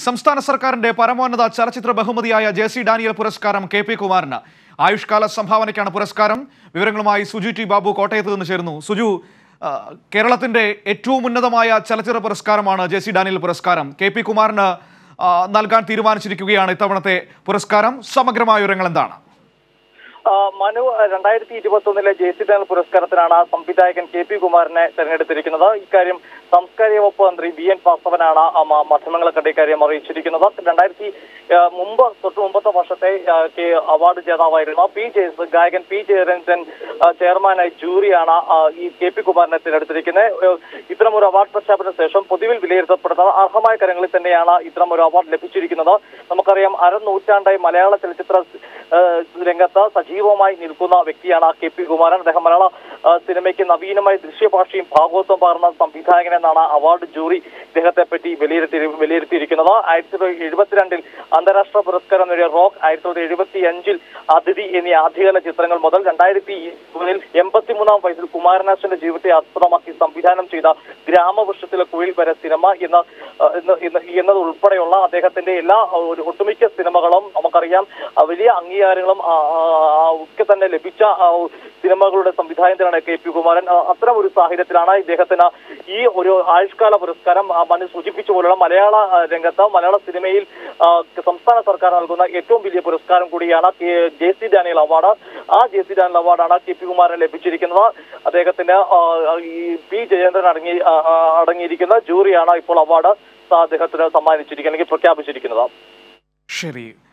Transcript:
സംസ്ഥാന സർക്കാരിന്റെ പരമോന്നത ചലച്ചിത്ര ബഹുമതിയായ ജെ സി ഡാനിയൽ പുരസ്കാരം കെ പി കുമാറിന് ആയുഷ്കാല സംഭാവനയ്ക്കാണ് പുരസ്കാരം വിവരങ്ങളുമായി സുജു ടി ബാബു കോട്ടയത്ത് നിന്ന് ചേരുന്നു സുജു ആ, കേരളത്തിന്റെ ഏറ്റവും ഉന്നതമായ ചലച്ചിത്ര പുരസ്കാരമാണ് ജെ സി ഡാനിയൽ പുരസ്കാരം കെ പി കുമാറിന് ആ, നൽകാൻ തീരുമാനിച്ചിരിക്കുകയാണ് ഇത്തവണത്തെ പുരസ്കാരം സമഗ്രമായ വിവരങ്ങൾ എന്താണ് ആ, മനു രണ്ടായിരത്തി ഇരുപത്തി ഒന്നിലെ ജെ സി ഡാനൽ പുരസ്കാരത്തിനാണ് സംവിധായകൻ കെ പി കുമാറിനെ തെരഞ്ഞെടുത്തിരിക്കുന്നത് ഇക്കാര്യം സാംസ്കാരിക വകുപ്പ് മന്ത്രി വി എൻ വാസവനാണ് ആ മ- മാധ്യമങ്ങളെ കണ്ട ഇക്കാര്യം അറിയിച്ചിരിക്കുന്നത് രണ്ടായിരത്തി ആ, മുമ്പ് തൊട്ട് മുമ്പത്തെ വർഷത്തെ ആ, കെ അവാർഡ് ജേതാവായിരുന്ന പി ജയ ഗായകൻ പി ജയരഞ്ജൻ ആ, ചെയർമാനായി ജൂറിയാണ് ആ, ഈ കെ പി കുമാറിനെ തിരഞ്ഞെടുത്തിരിക്കുന്നത് ഏ, ഇത്തരം ഒരു അവാർഡ് പ്രഖ്യാപന ശേഷം പൊതുവിൽ വിലയിരുത്തപ്പെടുന്നത് അർഹമായ കാര്യങ്ങളിൽ തന്നെയാണ് ഇത്തരം ഒരു അവാർഡ് ലഭിച്ചിരിക്കുന്നത് നമുക്കറിയാം അരനൂറ്റാണ്ടായി മലയാള ചലച്ചിത്ര ആ, രംഗത്ത് സജീവമായി നിൽക്കുന്ന വ്യക്തിയാണ് കെ പി കുമാരൻ അദ്ദേഹം മലയാള ആ, സിനിമയ്ക്ക് നവീനമായ ദൃശ്യഭാഷയും ഭാഗവത്വം പകർന്ന സംവിധായകനെന്നാണ് അവാർഡ് ജൂറി ഇദ്ദേഹത്തെ പറ്റി വിലയിരുത്തി വിലയിരുത്തിയിരിക്കുന്നത് ആയിരത്തി തൊള്ളായിരത്തി എഴുപത്തിരണ്ടിൽ അന്താരാഷ്ട്ര പുരസ്കാരം നേടിയ റോക്ക് ആയിരത്തി തൊള്ളായിരത്തി എഴുപത്തി അഞ്ചിൽ അതിഥി എന്നീ ആദ്യകാല ചിത്രങ്ങൾ മുതൽ രണ്ടായിരത്തി ഇരുപതിൽ എൺപത്തിമൂന്നാം വയസ്സിൽ കുമാരനാശന്റെ ജീവിതത്തെ ആസ്പദമാക്കി സംവിധാനം ചെയ്ത ഗ്രാമവൃക്ഷത്തിലെ കുയിൽ വരെ സിനിമ എന്ന ആ, എന്ന്- എന്ന് എന്നത് ഉൾപ്പെടെയുള്ള അദ്ദേഹത്തിന്റെ എല്ലാ ആ, ഒരു ഒട്ടുമിക്ക സിനിമകളും നമുക്കറിയാം ആ, വലിയ അംഗീകാരങ്ങളും ആ, ആ, ആ, ഒക്കെ തന്നെ ലഭിച്ച ആ, സിനിമകളുടെ സംവിധാനത്തിലാണ് കെ പി കുമാരൻ ആ, അത്തരം ഒരു സാഹചര്യത്തിലാണ് ഇദ്ദേഹത്തിന് ഈ ഒരു ആയുഷ്കാല പുരസ്കാരം ആ, മനു സൂചിപ്പിച്ച പോലുള്ള മലയാള ആ, രംഗത്ത് മലയാള സിനിമയിൽ ആ, സംസ്ഥാന സർക്കാർ നൽകുന്ന ഏറ്റവും വലിയ പുരസ്കാരം കൂടിയാണ് കെ- ജെ സി ഡാനിയൽ അവാർഡ് ആ ജെ സി ഡാനിയൽ അവാർഡാണ് കെ പി കുമാരന് ലഭിച്ചിരിക്കുന്നത് അദ്ദേഹത്തിന് ആ, ഈ പി ജയേന്ദ്രൻ അടങ്ങി ആ, ആ, അടങ്ങിയിരിക്കുന്ന ജൂറിയാണ് ഇപ്പോൾ അവാർഡ് അദ്ദേഹത്തിന് സമ്മാനിച്ചിരിക്കുന്നത് അല്ലെങ്കിൽ പ്രഖ്യാപിച്ചിരിക്കുന്നത് ശരി